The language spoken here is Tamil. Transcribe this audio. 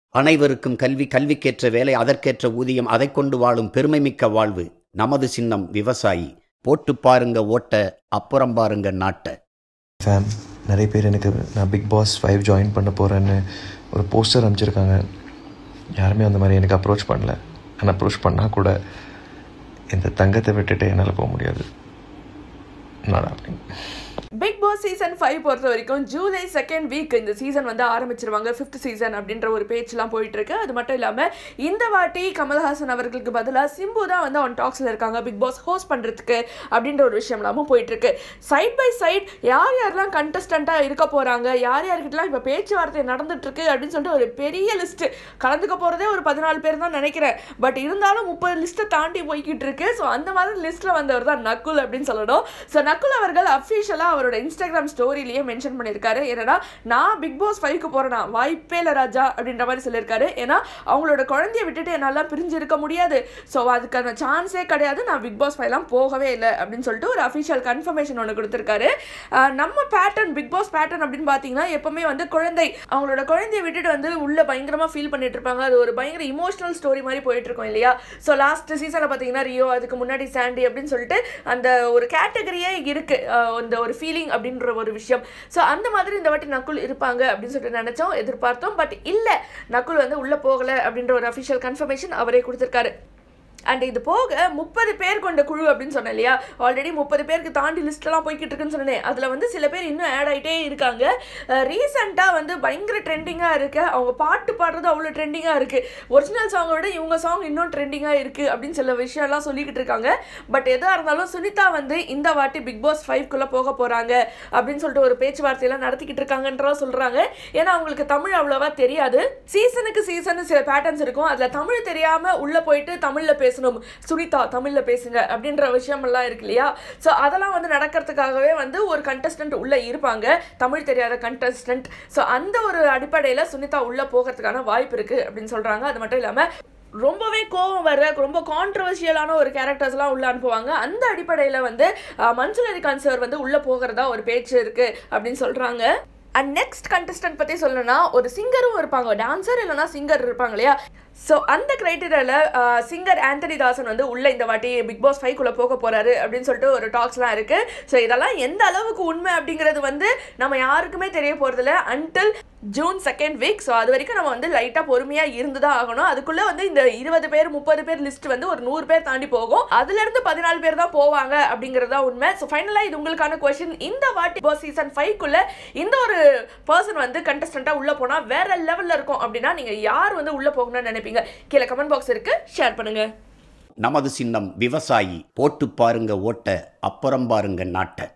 அனைவருக்கும் கல்வி கல்விக்கேற்ற வேலை அதற்கேற்ற ஊதியம் அதைக் கொண்டு வாழும் பெருமைமிக்க வாழ்வு நமது சின்னம் விவசாயி போட்டு பாருங்க ஓட்ட அப்புறம் பாருங்க நாட்டை ஃபேம் நிறைய பேர் எனக்கு நான் பிக் பாஸ் ஃபைவ் ஜாயின் பண்ண போகிறேன்னு ஒரு போஸ்டர் அனுப்பிச்சிருக்காங்க யாருமே அந்த மாதிரி எனக்கு அப்ரோச் பண்ணல ஆனால் அப்ரோச் பண்ணால் கூட இந்த தங்கத்தை விட்டுட்டு என்னால் போக முடியாது not happening Bigg Boss season five பொறுத்த வரைக்கும் ஜூலை செகண்ட் வீக் இந்த சீசன் வந்து ஆரம்பிச்சிருவாங்க ஃபிஃப்த் சீசன் அப்படின்ற ஒரு பேச்செலாம் போயிட்டு இருக்கு அது மட்டும் இல்லாமல் இந்த வாட்டி கமல்ஹாசன் அவர்களுக்கு பதிலாக சிம்பு தான் வந்து அவன் டாக்ஸில் இருக்காங்க பிக் பாஸ் ஹோஸ்ட் பண்ணுறதுக்கு அப்படின்ற ஒரு விஷயம்லாமும் போயிட்டு இருக்கு சைட் பை சைட் யார் யாரெல்லாம் கண்டஸ்டண்ட்டாக இருக்க போகிறாங்க யார் யார்கிட்டலாம் இப்போ பேச்சுவார்த்தை நடந்துட்டு இருக்கு அப்படின்னு சொல்லிட்டு ஒரு பெரிய லிஸ்ட் கலந்துக்க போகிறதே ஒரு பதினாலு பேர் தான் நினைக்கிறேன் பட் இருந்தாலும் முப்பது லிஸ்ட்டை தாண்டி போய்கிட்டு இருக்கு ஸோ அந்த மாதிரி லிஸ்ட்டில் வந்தவர் தான் நக்குல் அப்படின்னு சொல்லணும் ஸோ நக்குல் அவர்கள் அஃபிஷியலாக அவரோட இன்ஸ்டாகிராம் ஸ்டோரியிலேயே மென்ஷன் பண்ணியிருக்காரு என்னன்னா நான் பிக் பாஸ் ஃபைவ்க்கு போகிறேன்னா வாய்ப்பே இல்லை ராஜா அப்படின்ற மாதிரி சொல்லியிருக்காரு ஏன்னா அவங்களோட குழந்தைய விட்டுட்டு என்னால் பிரிஞ்சு இருக்க முடியாது ஸோ அதுக்கான சான்ஸே கிடையாது நான் பிக் பாஸ் ஃபைவ்லாம் போகவே இல்லை அப்படின்னு சொல்லிட்டு ஒரு அஃபிஷியல் கன்ஃபர்மேஷன் ஒன்று கொடுத்துருக்காரு ஆஹ் நம்ம பேட்டர்ன் பிக் பாஸ் பேட்டர்ன் அப்படின்னு பார்த்தீங்கன்னா எப்பவுமே வந்து குழந்தை அவங்களோட குழந்தைய விட்டுட்டு வந்து உள்ள பயங்கரமாக ஃபீல் பண்ணிட்டு இருப்பாங்க அது ஒரு பயங்கர இமோஷனல் ஸ்டோரி மாதிரி போயிட்டு இருக்கோம் இல்லையா ஸோ லாஸ்ட் சீசனில் பார்த்தீங்கன்னா ரியோ அதுக்கு முன்னாடி சாண்டி அப்படின்னு சொல்லிட்டு அந்த ஒரு கேட்டகரியே இருக்கு ஆஹ் அந்த ஒரு ஃபீலிங் அப்படின்ற ஒரு விஷயம் ஸோ அந்த மாதிரி இந்த வாட்டி நக்குல் இருப்பாங்க அப்படின்னு சொல்லிட்டு நினைச்சோம் எதிர்பார்த்தோம் பட் இல்லை நக்குல் வந்து உள்ளே போகலை அப்படின்ற ஒரு அஃபிஷியல் கன்ஃபர்மேஷன் அவரே கொடுத்துருக்காரு அண்ட் இது போக முப்பது பேர் கொண்ட குழு அப்படின்னு சொன்னேன் இல்லையா ஆல்ரெடி முப்பது பேருக்கு தாண்டி லிஸ்ட்லாம் போய்கிட்டு இருக்குன்னு சொன்னேன் அதில் வந்து சில பேர் இன்னும் ஆட் ஆகிட்டே இருக்காங்க ரீசெண்டாக வந்து பயங்கர ட்ரெண்டிங்காக இருக்கு அவங்க பாட்டு பாடுறது அவ்வளோ ட்ரெண்டிங்காக இருக்குது ஒரிஜினல் சாங்கை விட இவங்க சாங் இன்னும் ட்ரெண்டிங்காக இருக்குது அப்படின்னு சில விஷயம்லாம் சொல்லிக்கிட்டு இருக்காங்க பட் எதாக இருந்தாலும் சுனிதா வந்து இந்த வாட்டி பிக் பாஸ் ஃபைவ்க்குள்ளே போக போகிறாங்க அப்படின்னு சொல்லிட்டு ஒரு பேச்சுவார்த்தையெல்லாம் நடத்திக்கிட்டு இருக்காங்கன்றா சொல்கிறாங்க ஏன்னா அவங்களுக்கு தமிழ் அவ்வளோவா தெரியாது சீசனுக்கு சீசனு சில பேட்டர்ன்ஸ் இருக்கும் அதில் தமிழ் தெரியாமல் உள்ளே போயிட்டு தமிழில் பேசணும் சுனிதா தமிழில் பேசுங்க அப்படின்ற விஷயமெல்லாம் இருக்கு இல்லையா ஸோ அதெல்லாம் வந்து நடக்கிறதுக்காகவே வந்து ஒரு கண்டஸ்டன்ட் உள்ளே இருப்பாங்க தமிழ் தெரியாத கண்டஸ்டன்ட் ஸோ அந்த ஒரு அடிப்படையில் சுனிதா உள்ளே போகிறதுக்கான வாய்ப்பு இருக்குது அப்படின்னு சொல்கிறாங்க அது மட்டும் இல்லாமல் ரொம்பவே கோவம் வர ரொம்ப கான்ட்ரவர்ஷியலான ஒரு கேரக்டர்ஸ்லாம் உள்ள அனுப்புவாங்க அந்த அடிப்படையில் வந்து அஹ், மன்சூர் அலிகான் சார் வந்து உள்ளே போகிறதா ஒரு பேச்சு இருக்குது அப்படின்னு சொல்கிறாங்க அண்ட் நெக்ஸ்ட் கண்டஸ்டன்ட் பற்றி சொல்லணும்னா ஒரு சிங்கரும் இருப்பாங்க டான்சர் இல்லைனா சிங்கர் இருப்பாங்க இல்லையா ஸோ அந்த க்ரைட்டீரியாவில் சிங்கர் ஆண்டனி தாசன் வந்து உள்ளே இந்த வாட்டி பிக் பாஸ் ஃபைவ்க்குள்ளே போக போகிறாரு அப்படின்னு சொல்லிட்டு ஒரு டாக்ஸ்லாம் இருக்குது ஸோ இதெல்லாம் எந்த அளவுக்கு உண்மை அப்படிங்கிறது வந்து நம்ம யாருக்குமே தெரிய போகிறதில்ல until June second week so அது வரைக்கும் நம்ம வந்து லைட்டாக பொறுமையாக இருந்து தான் ஆகணும் அதுக்குள்ளே வந்து இந்த இருபது பேர் முப்பது பேர் லிஸ்ட் வந்து ஒரு நூறு பேர் தாண்டி போகும் அதுலேருந்து பதினாலு பேர் தான் போவாங்க அப்படிங்கிறது தான் உண்மை ஸோ ஃபைனலாக இது உங்களுக்கான கொஷின் இந்த வாட்டி பாஸ் சீசன் ஃபைவ்க்குள்ளே இந்த ஒரு பர்சன் வந்து கண்டஸ்டண்ட்டாக உள்ளே போனால் வேற லெவலில் இருக்கும் அப்படின்னா நீங்கள் யார் வந்து உள்ளே போகணும்னு நினைப்பீங்க கீழே கமெண்ட் பாக்ஸ் இருக்குது ஷேர் பண்ணுங்கள் நமது சின்னம் விவசாயி போட்டு பாருங்க ஓட்ட அப்புறம் பாருங்க நாட்டை